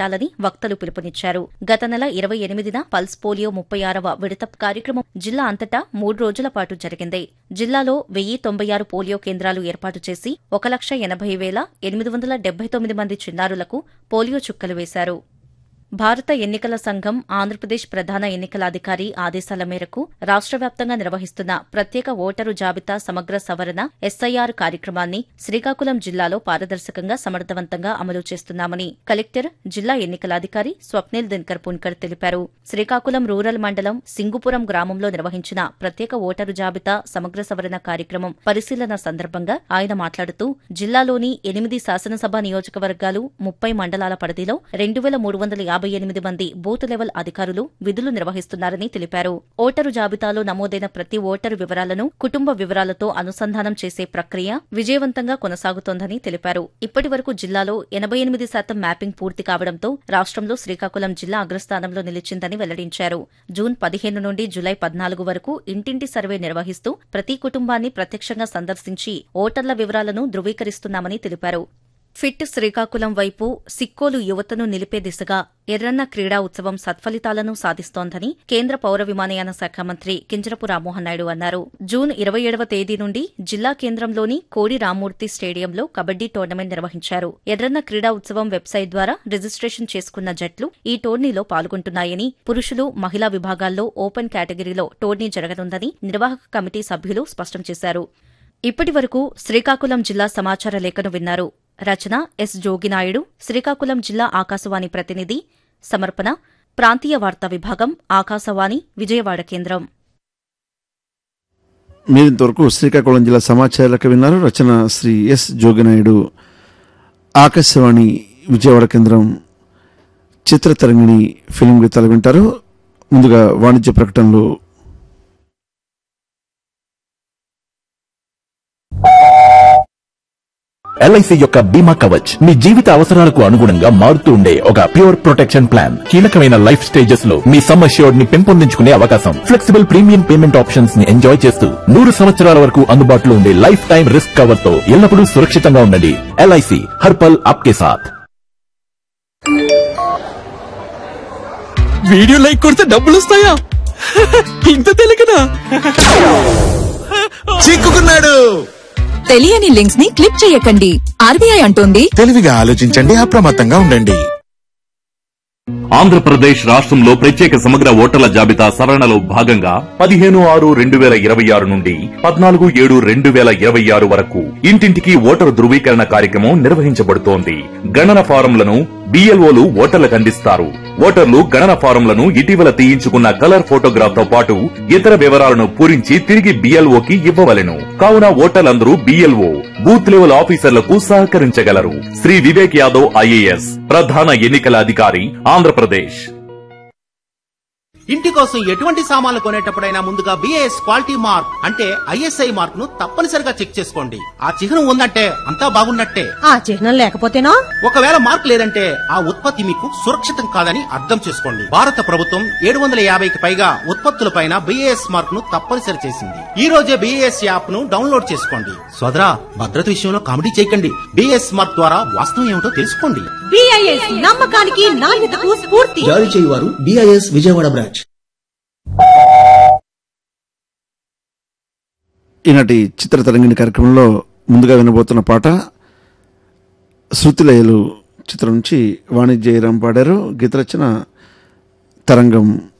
చేపట్టాలని వక్తలు పిలుపునిచ్చారు గత నెల ఇరవై ఎనిమిదిన పల్స్ పోలియో ముప్పై ఆరవ విడత కార్యక్రమం జిల్లా అంతటా మూడు రోజుల పాటు జరిగింది జిల్లాలో వెయ్యి తొంభై ఆరు పోలియో కేంద్రాలు ఏర్పాటు చేసి ఒక లక్ష ఎనభై వేల ఎనిమిది వందల డెబ్బై తొమ్మిది మంది చిన్నారులకు పోలియో చుక్కలు వేశారు భారత ఎన్నికల సంఘం ఆంధ్రప్రదేశ్ ప్రధాన ఎన్నికల అధికారి ఆదేశాల మేరకు రాష్ట్ర వ్యాప్తంగా నిర్వహిస్తున్న ప్రత్యేక ఓటరు జాబితా సమగ్ర సవరణ ఎస్ఐఆర్ కార్యక్రమాన్ని శ్రీకాకుళం జిల్లాలో పారదర్శకంగా సమర్థవంతంగా అమలు చేస్తున్నామని కలెక్టర్ జిల్లా ఎన్నికల అధికారి స్వప్నిల్ దినకర్ పున్కర్ తెలిపారు శ్రీకాకుళం రూరల్ మండలం సింగుపురం గ్రామంలో నిర్వహించిన ప్రత్యేక ఓటరు జాబితా సమగ్ర సవరణ కార్యక్రమం పరిశీలన సందర్భంగా ఆయన మాట్లాడుతూ జిల్లాలోని ఎనిమిది శాసనసభ నియోజకవర్గాలు ముప్పై మండలాల పరిధిలో రెండు వేల మూడు వందల యాభై ఎనిమిది మంది బూత్ లెవెల్ అధికారులు విధులు నిర్వహిస్తున్నారని తెలిపారు ఓటరు జాబితాలో నమోదైన ప్రతి ఓటరు వివరాలను కుటుంబ వివరాలతో అనుసంధానం చేసే ప్రక్రియ విజయవంతంగా కొనసాగుతోందని తెలిపారు ఇప్పటి వరకు జిల్లాలో ఎనబై ఎనిమిది శాతం మ్యాపింగ్ పూర్తి కావడంతో రాష్ట్రంలో శ్రీకాకుళం జిల్లా అగ్రస్థానంలో నిలిచిందని వెల్లడించారు జూన్ పదిహేను నుండి జులై పద్నాలుగు వరకు ఇంటింటి సర్వే నిర్వహిస్తూ ప్రతి కుటుంబాన్ని ప్రత్యక్షంగా సందర్శించి ఓటర్ల వివరాలను ధృవీకరిస్తున్నామని తెలిపారు ఫిట్ శ్రీకాకుళం వైపు సిక్కోలు యువతను నిలిపే దిశగా ఎర్రన్న క్రీడా ఉత్సవం సత్ఫలితాలను సాధిస్తోందని కేంద్ర పౌర విమానయాన శాఖ మంత్రి కింజరపు రామ్మోహన్ నాయుడు అన్నారు జూన్ ఇరవై ఏడవ తేదీ నుండి జిల్లా కేంద్రంలోని కోడి రామ్మూర్తి స్టేడియంలో కబడ్డీ టోర్నమెంట్ నిర్వహించారు ఎర్రన్న క్రీడా ఉత్సవం వెబ్సైట్ ద్వారా రిజిస్ట్రేషన్ చేసుకున్న జట్లు ఈ టోర్నీలో పాల్గొంటున్నాయని పురుషులు మహిళా విభాగాల్లో ఓపెన్ కేటగిరీలో టోర్నీ జరగనుందని నిర్వాహక కమిటీ సభ్యులు స్పష్టం చేశారు ఇప్పటి వరకు శ్రీకాకుళం జిల్లా సమాచార లేఖను విన్నారు రచన ఎస్ జోగినాయుడు శ్రీకాకుళం జిల్లా ఆకాశవాణి ప్రతినిధి సమర్పణ ప్రాంతీయ వార్తా విభాగం ఆకాశవాణి విజయవాడ కేంద్రం మీరింతవరకు శ్రీకాకుళం జిల్లా సమాచారాలకు విన్నారు రచన శ్రీ ఎస్ జోగినాయుడు ఆకాశవాణి విజయవాడ కేంద్రం చిత్రతరంగిణి ఫిలిం గీతాలు వింటారు ముందుగా వాణిజ్య ప్రకటనలు ఎల్ఐసి యొక్క బీమా కవచ్ మీ జీవిత అవసరాలకు అనుగుణంగా మారుతూ ఉండే ఒక ప్యూర్ ప్రొటెక్షన్ ప్లాన్ కీలకమైన లైఫ్ స్టేజెస్ లో మీ సమ్ అష్యూర్డ్ ని పెంపొందించుకునే అవకాశం ఫ్లెక్సిబుల్ ప్రీమియం పేమెంట్ ఆప్షన్స్ ని ఎంజాయ్ చేస్తూ నూరు సంవత్సరాల వరకు అందుబాటులో ఉండే లైఫ్ టైం రిస్క్ కవర్ తో ఎల్లప్పుడూ సురక్షితంగా ఉండండి ఎల్ఐసి హర్పల్ ఆప్కే సాథ్ వీడియో లైక్ కొడితే డబ్బులు వస్తాయా ఇంత తెలియకనా చిక్కుకున్నాడు తెలియని లింక్స్ ని క్లిక్ చేయకండి ఆర్బీఐ అంటోంది తెలివిగా ఆలోచించండి అప్రమత్తంగా ఉండండి ఆంధ్రప్రదేశ్ రాష్ట్రంలో ప్రత్యేక సమగ్ర ఓటర్ల జాబితా సవరణలో భాగంగా పదిహేను ఆరు రెండు వేల ఇరవై ఆరు నుండి పద్నాలుగు ఏడు రెండు వేల ఇరవై ఆరు వరకు ఇంటింటికి ఓటరు ధృవీకరణ కార్యక్రమం నిర్వహించబడుతోంది గణన ఫారంలను బిఎల్ఓలు ఓటర్లకు అందిస్తారు ఓటర్లు గణన ఫారంలను ఇటీవల తీయించుకున్న కలర్ ఫోటోగ్రాఫ్ తో పాటు ఇతర వివరాలను పూరించి తిరిగి బిఎల్ఓకి ఇవ్వవలెను కావున ఓటర్లందరూ బిఎల్ఓ బూత్ లెవెల్ ఆఫీసర్లకు సహకరించగలరు శ్రీ వివేక్ యాదవ్ ఐఏఎస్ ప్రధాన ఎన్నికల అధికారి ఆంధ్రప్రదేశ్ ఇంటి కోసం ఎటువంటి సామాన్లు కొనేటప్పుడైనా ముందుగా బిఏఎస్ క్వాలిటీ మార్క్ అంటే ఐఎస్ఐ మార్క్ ను తప్పనిసరిగా చెక్ చేసుకోండి ఆ చిహ్నం ఉందంటే అంతా బాగున్నట్టే ఆ చిహ్నం లేకపోతేనో ఒకవేళ మార్క్ లేదంటే ఆ ఉత్పత్తి మీకు సురక్షితం కాదని అర్థం చేసుకోండి భారత ప్రభుత్వం ఏడు వందల యాభైకి పైగా ఉత్పత్తులపైన బిఏఎస్ మార్క్ ను తప్పనిసరి చేసింది ఈ రోజే బిఏఎస్ యాప్ ను డౌన్లోడ్ చేసుకోండి సోదరా భద్రత విషయంలో కామెడీ చేయకండి బిఏఎస్ మార్క్ ద్వారా వాస్తవం ఏమిటో తెలుసుకోండి బిఐఎస్ నమ్మకానికి నాణ్యతకు స్ఫూర్తి జారీ చేయువారు బిఐఎస్ విజయవాడ బ్రాంచ్ ఈనాటి చిత్రతరంగిణి కార్యక్రమంలో ముందుగా వినబోతున్న పాట శృతిలయలు చిత్రం నుంచి వాణిజ్య జయరాం పాడారు గీత రచన తరంగం